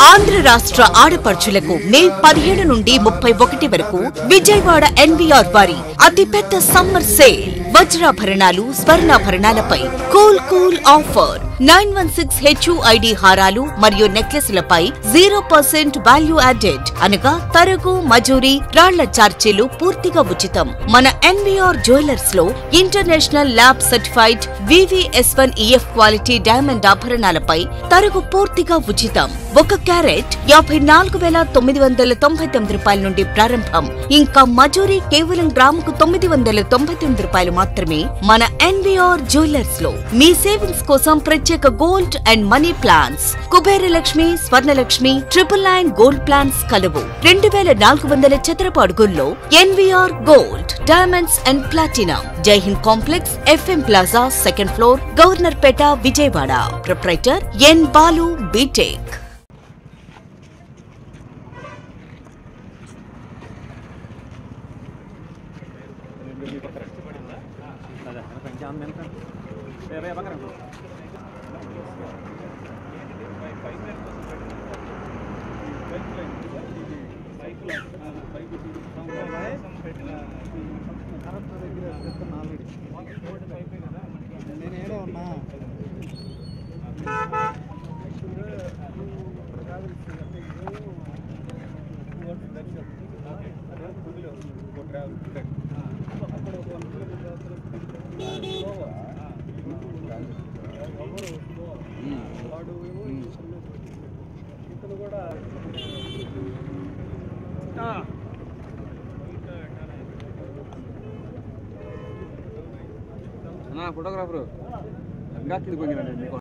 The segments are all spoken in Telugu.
ఆంధ్ర రాష్ట్ర ఆడపడుచులకు మే పదిహేడు నుండి ముప్పై ఒకటి వరకు విజయవాడ ఎన్వీఆర్ వారి అతిపెద్ద సమ్మర్ సేల్ వజ్రాభరణాలు స్వర్ణాభరణాలపై cool cool offer nine one six HUID హారాలు మరియు నెక్లెస్లపై జీరో పర్సెంట్ వాల్యూ యాడెడ్ అనగా తరగు మజూరి రాళ్ల చార్జీలు పూర్తిగా ఉచితం మన ఎన్వీఆర్ జ్యువెలర్స్ లో international lab certified VVS one EF quality diamond ఆభరణాలపై తరుగు పూర్తిగా ఉచితం ఒక క్యారెట్ యాభై నాలుగు వేల తొమ్మిది వందల తొంభై తొమ్మిది రూపాయల నుండి ప్రారంభం ఇంకా మజూరీ కేవలం గ్రాముకు తొమ్మిది వందల తొంభై తొమ్మిది రూపాయలు మాత్రమే మన ఎన్వీఆర్ జ్యువెలర్స్ లో మీ సేవింగ్స్ కోసం ప్రత్యేక gold and money plans Kubera Lakshmi Swarnalakshmi triple nine gold plans కలవు రెండు వేల నాలుగు వందల చదరపు అడుగుల్లో NVR gold diamonds and platinum Jaihind complex FM plaza second floor Governorpet Vijayawada proprietor N Balu BTech నేను ఏడో ఉన్నా ఇతను కూడా అన్నా ఫోటోగ్రాఫరు ఇంకా కింద కొంగినండి మీకు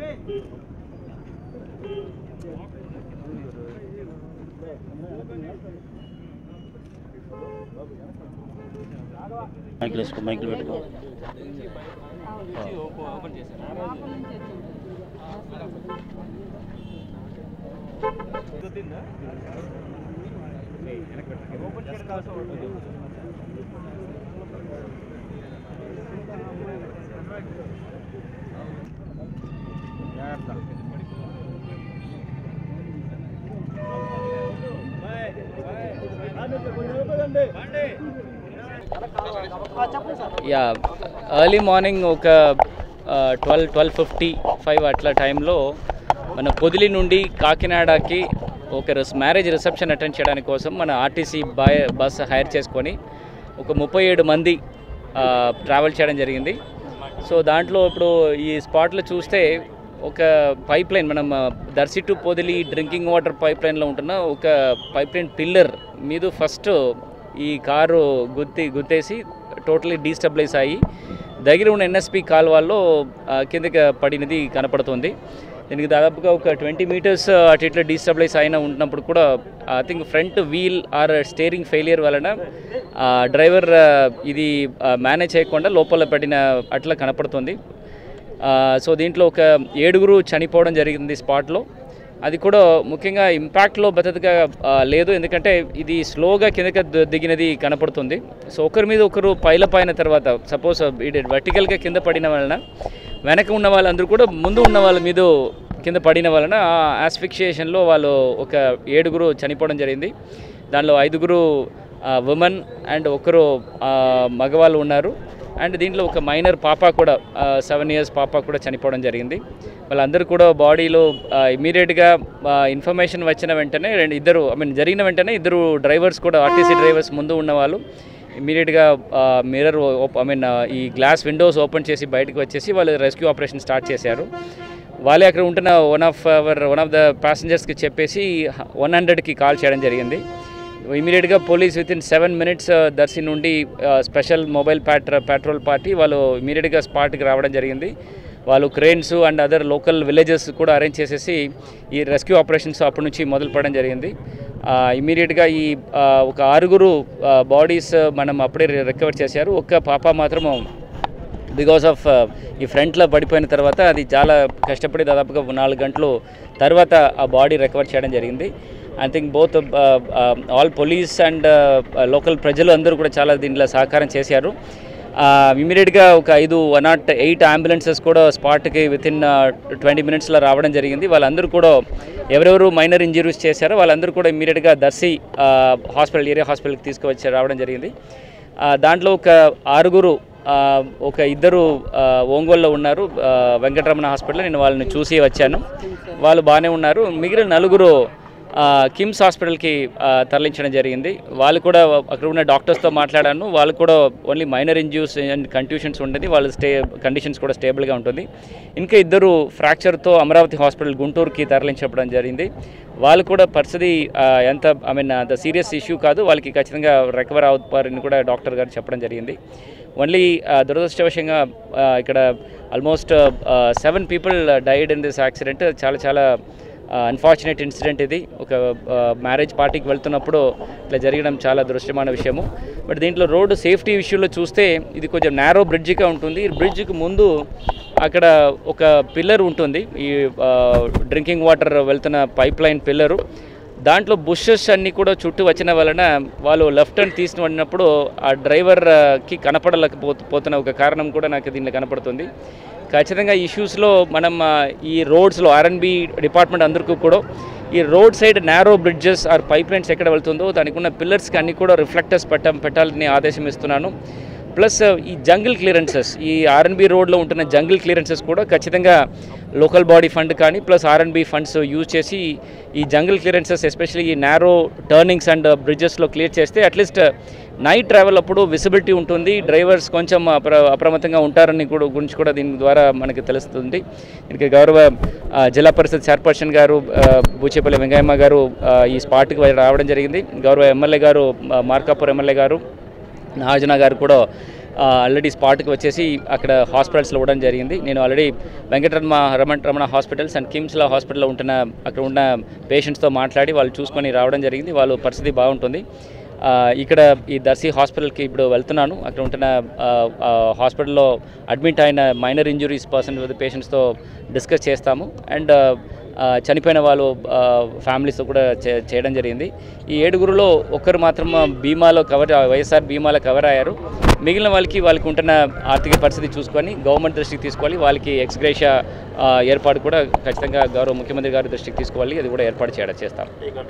మైకులు వేసుకో మైకులు పెట్టుకో యా ఎర్లీ మార్నింగ్ ఒక ట్వెల్వ్ ట్వెల్వ్ ఫిఫ్టీ ఫైవ్ అట్లా టైంలో మన పొదిలి నుండి కాకినాడకి ఒక మ్యారేజ్ రిసెప్షన్ అటెండ్ చేయడానికి కోసం మన ఆర్టీసీ బాయ్ బస్ హైర్ చేసుకొని ఒక ముప్పై ఏడు మంది ట్రావెల్ చేయడం జరిగింది సో దాంట్లో ఇప్పుడు ఈ స్పాట్లో చూస్తే ఒక పైప్ లైన్ మనం ఆ, Darsi to Podili drinking water pipe లైన్లో ఉంటున్న ఒక పైప్ లైన్ పిల్లర్ మీద ఫస్ట్ ఈ కారు గుత్తి గుత్తేసి టోటలీ డీస్టెబిలైజ్ అయ్యి దగ్గర ఉన్న ఎన్ఎస్పి కాలువల్లో ఆ, కిందకి పడినది కనపడుతుంది దీనికి దాదాపుగా ఒక ట్వంటీ మీటర్స్ అటు ఇట్లా డీస్టెబిలైజ్ అయిన ఉంటున్నప్పుడు కూడా I think front wheel or steering failure వలన డ్రైవర్ ఇది మేనేజ్ చేయకుండా లోపల పడిన అట్లా కనపడుతుంది ఆ, సో దీంట్లో ఒక ఏడుగురు చనిపోవడం జరిగింది స్పాట్లో అది కూడా ముఖ్యంగా ఇంపాక్ట్లో బతకగా ఆ, లేదు ఎందుకంటే ఇది స్లోగా కిందకి ద- దిగినది కనపడుతుంది సో ఒకరి మీద ఒకరు పైల పైన తర్వాత సపోజ్ ఇది వర్టికల్గా కింద పడిన వలన వెనక ఉన్న వాళ్ళందరూ కూడా ముందు ఉన్న వాళ్ళ మీద కింద పడిన వలన ఆస్ఫిక్షియేషన్లో వాళ్ళు ఒక ఏడుగురు చనిపోవడం జరిగింది దానిలో ఐదుగురు ఉమెన్ అండ్ ఒకరు ఆ, మగవాళ్ళు ఉన్నారు అండ్ దీంట్లో ఒక మైనర్ పాప కూడా సెవెన్ ఇయర్స్ పాప కూడా చనిపోవడం జరిగింది వాళ్ళందరూ కూడా బాడీలో ఇమీడియట్గా ఇన్ఫర్మేషన్ వచ్చిన వెంటనే రెండు ఇద్దరు ఐ మీన్ జరిగిన వెంటనే ఇద్దరు డ్రైవర్స్ కూడా ఆర్టీసీ డ్రైవర్స్ ముందు ఉన్న వాళ్ళు ఇమీడియట్గా మిర్రర్ ఐ మీన్ ఈ గ్లాస్ విండోస్ ఓపెన్ చేసి బయటకు వచ్చేసి వాళ్ళు రెస్క్యూ ఆపరేషన్ స్టార్ట్ చేశారు వాళ్ళే అక్కడ ఉంటున్న one of our one of the ప్యాసింజర్స్కి చెప్పేసి వన్ హండ్రెడ్కి కాల్ చేయడం జరిగింది ఇమీడియట్గా police within seven minutes Darsi నుండి స్పెషల్ మొబైల్ ప్యాట్ర పెట్రోల్ పార్టీ వాళ్ళు ఇమీడియట్గా స్పాట్కి రావడం జరిగింది వాళ్ళు cranes and other local villages కూడా అరేంజ్ చేసేసి ఈ రెస్క్యూ ఆపరేషన్స్ అప్పటి నుంచి మొదలు పడడం జరిగింది ఇమీడియట్గా ఈ ఆ, ఒక ఆరుగురు బాడీస్ మనం అప్పుడే రికవర్ చేశారు ఒక్క పాప మాత్రము బికాస్ ఆఫ్ ఈ ఫ్రంట్లో పడిపోయిన తర్వాత అది చాలా కష్టపడి దాదాపుగా నాలుగు గంటలు తర్వాత ఆ బాడీ రికవర్ చేయడం జరిగింది I think both all police and local ప్రజలు అందరూ కూడా చాలా దీంట్లో సహకారం చేశారు ఇమీడియట్గా ఒక ఐదు వన్ నాట్ ఎయిట్ అంబులెన్సెస్ కూడా స్పాట్కి విత్ ఇన్ ట్వంటీ మినిట్స్లో రావడం జరిగింది వాళ్ళందరూ కూడా ఎవరెవరు మైనర్ ఇంజరీస్ చేశారో వాళ్ళందరూ కూడా ఇమీడియట్గా దర్శి హాస్పిటల్ ఏరియా హాస్పిటల్కి తీసుకువచ్చి రావడం జరిగింది ఆ, దాంట్లో ఒక ఆరుగురు ఆ, ఒక ఇద్దరు ఆ, ఒంగోలులో ఉన్నారు ఆ, వెంకటరమణ హాస్పిటల్ నేను వాళ్ళని చూసి వచ్చాను వాళ్ళు బాగానే ఉన్నారు మిగిలిన నలుగురు ఆ, కిమ్స్ హాస్పిటల్కి ఆ, తరలించడం జరిగింది వాళ్ళు కూడా అక్కడ ఉన్న డాక్టర్స్తో మాట్లాడాను వాళ్ళు కూడా only minor injuries and contusions ఉండేది వాళ్ళ స్టే కండిషన్స్ కూడా స్టేబుల్గా ఉంటుంది ఇంకా ఇద్దరు ఫ్రాక్చర్తో అమరావతి హాస్పిటల్ గుంటూరుకి తరలించడం జరిగింది వాళ్ళు కూడా పరిస్థితి ఆ, ఎంత ఐ మీన్ అంత సీరియస్ ఇష్యూ కాదు వాళ్ళకి ఖచ్చితంగా రికవర్ అవుతారని కూడా డాక్టర్ గారు చెప్పడం జరిగింది ఓన్లీ దురదృష్టవశంగా ఆ, ఇక్కడ almost seven people died in this accident చాలా చాలా అన్ఫార్చునేట్ ఇన్సిడెంట్ ఇది ఒక మ్యారేజ్ పార్టీకి వెళ్తున్నప్పుడు ఇట్లా జరగడం చాలా దృశ్యమైన విషయము బట్ దీంట్లో రోడ్డు సేఫ్టీ విషయంలో చూస్తే ఇది కొంచెం నేరో బ్రిడ్జిగా ఉంటుంది ఈ బ్రిడ్జికి ముందు అక్కడ ఒక పిల్లర్ ఉంటుంది ఈ డ్రింకింగ్ వాటర్ వెళ్తున్న పైప్ లైన్ పిల్లరు దాంట్లో బుషెస్ అన్నీ కూడా చుట్టూ వచ్చిన వలన వాళ్ళు లెఫ్ట్ హ్యాండ్ తీసుకుని పడినప్పుడు ఆ డ్రైవర్కి కనపడలేకపో పోతున్న ఒక కారణం కూడా నాకు దీనిలో కనపడుతుంది ఖచ్చితంగా ఇష్యూస్లో మనం ఆ, ఈ రోడ్స్లో ఆర్ఎన్బి డిపార్ట్మెంట్ అందరికీ కూడా ఈ road side narrow bridges or pipelines ఎక్కడ వెళ్తుందో దానికి ఉన్న పిల్లర్స్కి అన్ని కూడా రిఫ్లెక్టర్స్ పెట్ట పెట్టాలని ఆదేశం ఇస్తున్నాను ప్లస్ ఈ జంగిల్ క్లియరెన్సెస్ ఈ ఆర్ఎన్బి రోడ్లో ఉంటున్న జంగిల్ క్లియరెన్సెస్ కూడా ఖచ్చితంగా లోకల్ బాడీ ఫండ్ కానీ ప్లస్ ఆర్ఎన్బి ఫండ్స్ యూజ్ చేసి ఈ జంగిల్ క్లియరెన్సెస్ ఎస్పెషల్లీ ఈ నేరో టర్నింగ్స్ అండ్ బ్రిడ్జెస్లో క్లియర్ చేస్తే అట్లీస్ట్ నైట్ ట్రావెల్ అప్పుడు విజిబిలిటీ ఉంటుంది డ్రైవర్స్ కొంచెం అప్ర అప్రమత్తంగా ఉంటారని కూడా గురించి కూడా దీని ద్వారా మనకి తెలుస్తుంది దీనికి గౌరవ ఆ, జిల్లా పరిషత్ చైర్పర్సన్ గారు ఆ, బూచేపల్లి వెంకయ్యమ్మ గారు ఆ, ఈ స్పాట్కి రావడం జరిగింది గౌరవ ఎమ్మెల్యే గారు ఆ, మార్కాపూర్ ఎమ్మెల్యే గారు నాగార్జున గారు కూడా ఆల్రెడీ స్పాట్కి వచ్చేసి అక్కడ హాస్పిటల్స్లో ఇవ్వడం జరిగింది నేను already Venkataramana Ramana Ramana hospitals and కిమ్స్లో హాస్పిటల్లో ఉంటున్న అక్కడ ఉన్న పేషెంట్స్తో మాట్లాడి వాళ్ళు చూసుకొని రావడం జరిగింది వాళ్ళు పరిస్థితి బాగుంటుంది ఆ, ఇక్కడ ఈ దర్శి హాస్పిటల్కి ఇప్పుడు వెళ్తున్నాను అక్కడ ఉంటున్న ఆ, ఆ, హాస్పిటల్లో అడ్మిట్ అయిన మైనర్ ఇంజురీస్ పర్సన్ పేషెంట్స్తో డిస్కస్ చేస్తాము అండ్ ఆ, చనిపోయిన వాళ్ళు ఆ, ఫ్యామిలీస్తో కూడా చే- చేయడం జరిగింది ఈ ఏడుగురులో ఒక్కరు మాత్రం బీమాలో కవర్ వైఎస్ఆర్ బీమాలో కవర్ అయ్యారు మిగిలిన వాళ్ళకి వాళ్ళకి ఉంటున్న ఆర్థిక పరిస్థితి చూసుకొని గవర్నమెంట్ దృష్టికి తీసుకోవాలి వాళ్ళకి ఎక్స్గ్రేషియా ఆ, ఏర్పాటు కూడా ఖచ్చితంగా గౌరవ ముఖ్యమంత్రి గారి దృష్టికి తీసుకోవాలి అది కూడా ఏర్పాటు చేయడం చేస్తాం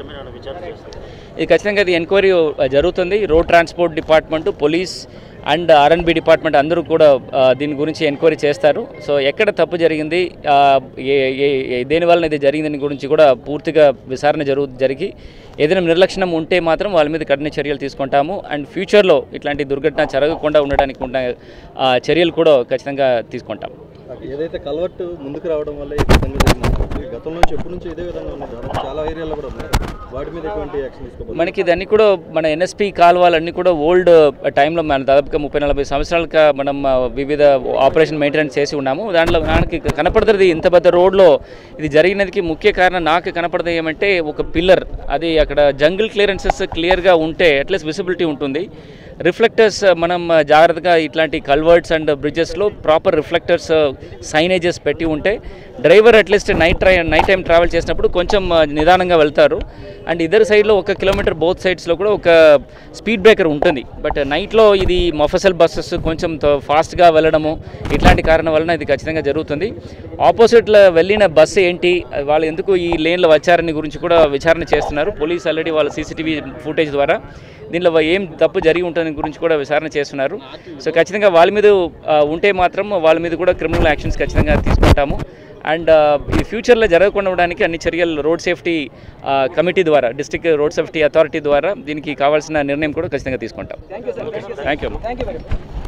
ఇది ఖచ్చితంగా ఇది ఎంక్వైరీ జరుగుతుంది road transport department police and RNB department అందరూ కూడా ఆ, దీని గురించి ఎంక్వైరీ చేస్తారు సో ఎక్కడ తప్పు జరిగింది ఆ, ఏ ఏ- ఏ- దేని వలన ఇది జరిగిందని గురించి కూడా పూర్తిగా విచారణ జరుగు జరిగి ఏదైనా నిర్లక్ష్యం ఉంటే మాత్రం వాళ్ళ మీద కఠిన చర్యలు తీసుకుంటాము అండ్ ఫ్యూచర్లో ఇట్లాంటి దుర్ఘటన జరగకుండా ఉండడానికి ఉన్న ఆ, చర్యలు కూడా ఖచ్చితంగా తీసుకుంటాం ఏదైతే కల్వర్ట్ ముందుకు రావడం వల్ల ఈ విధంగా జరిగింది గతంలో నుంచి ఎప్పటి నుంచి ఇదే విధంగా ఉంది దాదాపు చాలా ఏరియాలో కూడా ఉన్నాయి వాటి మీద ఎటువంటి యాక్షన్ తీసుకోవాలి మనకి ఇదన్నీ కూడా మన ఎన్ఎస్పి కాలువలన్నీ కూడా ఓల్డ్ టైంలో మన దాదాపుగా ముప్పై నలభై సంవత్సరాలుగా మనం ఆ, వివిధ ఆపరేషన్ మెయింటెనెన్స్ చేసి ఉన్నాము దాంట్లో మనకి కనపడుతుంది ఇంత పెద్ద రోడ్లో ఇది జరిగినదికి ముఖ్య కారణం నాకు కనపడదు ఏమంటే ఒక పిల్లర్ అది అక్కడ జంగిల్ క్లియరెన్సెస్ క్లియర్గా ఉంటే అట్లీస్ట్ విజిబిలిటీ ఉంటుంది రిఫ్లెక్టర్స్ మనం జాగ్రత్తగా ఇట్లాంటి కల్వర్ట్స్ అండ్ బ్రిడ్జెస్లో ప్రాపర్ రిఫ్లెక్టర్స్ సైనేజెస్ పెట్టి ఉంటే driver at least night try night time travel చేసినప్పుడు కొంచెం ఆ, నిదానంగా వెళ్తారు అండ్ ఇద్దరు సైడ్లో ఒక కిలోమీటర్ బోత్ సైడ్స్లో కూడా ఒక స్పీడ్ బ్రేకర్ ఉంటుంది బట్ నైట్లో ఇది మొఫసల్ బస్సెస్ కొంచెం ఫాస్ట్గా వెళ్ళడము ఇట్లాంటి కారణం వలన ఇది ఖచ్చితంగా జరుగుతుంది ఆపోజిట్లో వెళ్ళిన బస్సు ఏంటి వాళ్ళు ఎందుకు ఈ లేన్లో వచ్చారని గురించి కూడా విచారణ చేస్తున్నారు పోలీస్ ఆల్రెడీ వాళ్ళ సీసీటీవీ ఫుటేజ్ ద్వారా దీనిలో ఏం తప్పు జరిగి ఉంటుంది గురించి కూడా విచారణ చేస్తున్నారు సో ఖచ్చితంగా వాళ్ళ మీద ఆ, ఉంటే మాత్రం వాళ్ళ మీద కూడా క్రిమినల్ యాక్షన్స్ ఖచ్చితంగా తీసుకుంటాము అండ్ ఈ ఫ్యూచర్లో జరగకుండా ఉండడానికి అన్ని చర్యలు రోడ్ సేఫ్టీ కమిటీ ద్వారా డిస్ట్రిక్ట్ రోడ్ సేఫ్టీ అథారిటీ ద్వారా దీనికి కావాల్సిన నిర్ణయం కూడా ఖచ్చితంగా తీసుకుంటాం థ్యాంక్ యూ